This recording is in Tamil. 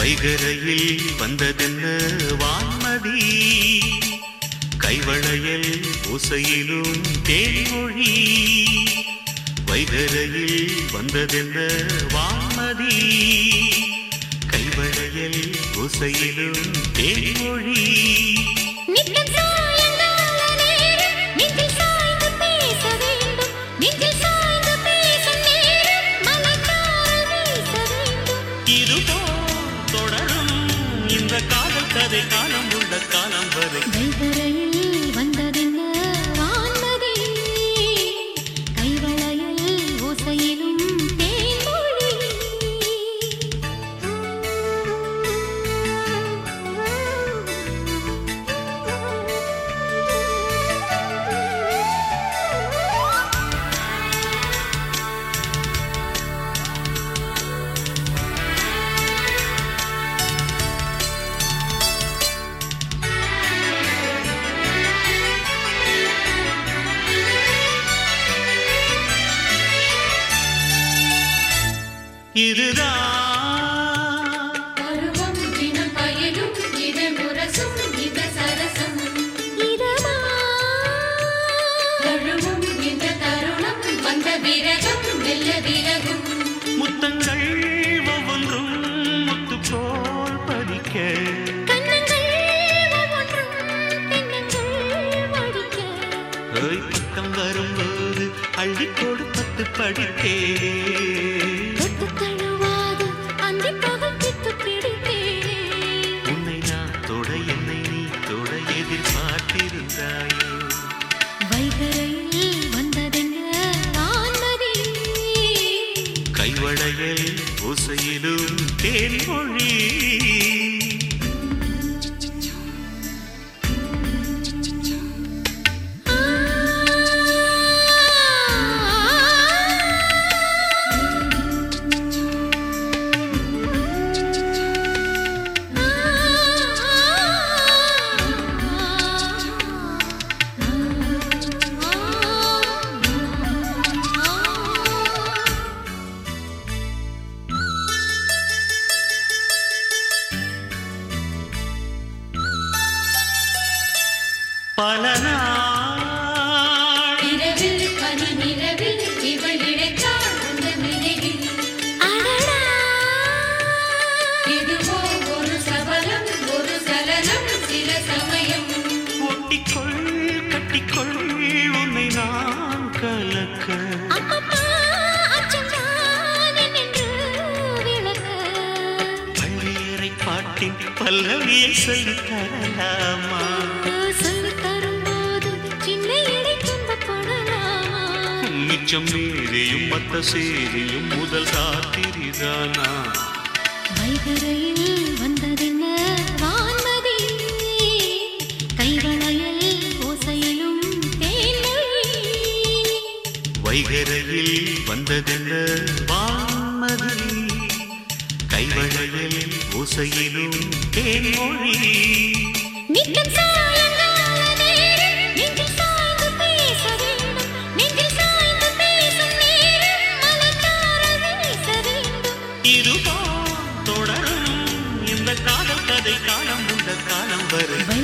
வைகரையில் வந்ததென்ன வான்மதி கைவளையல் ஓசையிலும் தேன்மொழி வைகரையில் வந்ததென்ன வான்மதி கைவளையல் ஓசையிலும் தேன்மொழி நித்தம் சாயங்கால நேரம் நெஞ்சில் சாய்ந்து பேச வேண்டும் நெஞ்சில் சாய்ந்து பேசும் நேரம் மனத்தால் வீச வேண்டும் இதுபோ தொடரும் இந்த காதல் கதை காலம் உள்ள காலம் வரை வைகரையில் வந்ததென்ன வான்மதி கைவளையல் ஓசையிலும் தேன்மொழி இதுதான் பருவம் தினம் பயனும் இது முரசும் இது சரசம் இதமா தழுவும் இந்த தருணம் வந்த விரகம் வெல்ல விலகும் முத்தங்கள் ஒவ்வொன்றும் முத்து போல் பதிக்க கண்ணங்கள் ஒவ்வொன்றும் தென்னங்கள் வடிக்க ஓய் பக்கம் வரும்போது அள்ளி கொடுப்பத்து படித்தே தொட்டு தழுவாது அந்தி பகல் பித்து பிடித்தேனே உன்னை நான் தொட என்னை நீ தொட எதிர்பார்த்திருந்தாயோ வைகரையில் வந்ததென்ன வான்மதி கைவளையல் ஓசையிலும் தேன்மொழி பல நாள் இரவில் பனி நிலவில் இவள் இழைத்தாள் உந்த நினைவில் அடடா இதுவோ ஒரு சபலம் ஒரு சலனம் சில சமயம் ஒட்டிக்கொள் கட்டிக்கொள் உன்னை நான் கலக்க அப்பப்பா அச்சம்தான் என்னென்று விளக்க பள்ளியறை பாட்டின் பல்லவியை சொல்லித் தரலாமா சொல்லித் தரும்போது சின்ன இடை துன்பப்படலாமா மிச்சம் மீறியும் மத்த சேரியும் முதல் ராத்திரிதானா வைகரையில் வந்ததென்ன வான்மதி கைவளையல் ஓசையிலும் தேன்மொழி வைகரையில் வந்ததென்ன வான்மதி கைவளையல் ஓசையிலும் தேன்மொழி நித்தம் சாயங்கால நேரம் நெஞ்சில் சாய்ந்து பேச வேண்டும் நெஞ்சில் சாய்ந்து பேசும் நேரம் மனத்தால் வீச வேண்டும் இதுபோ தொடரும் இந்த காதல் கதை காலம் உள்ள காலம் வரை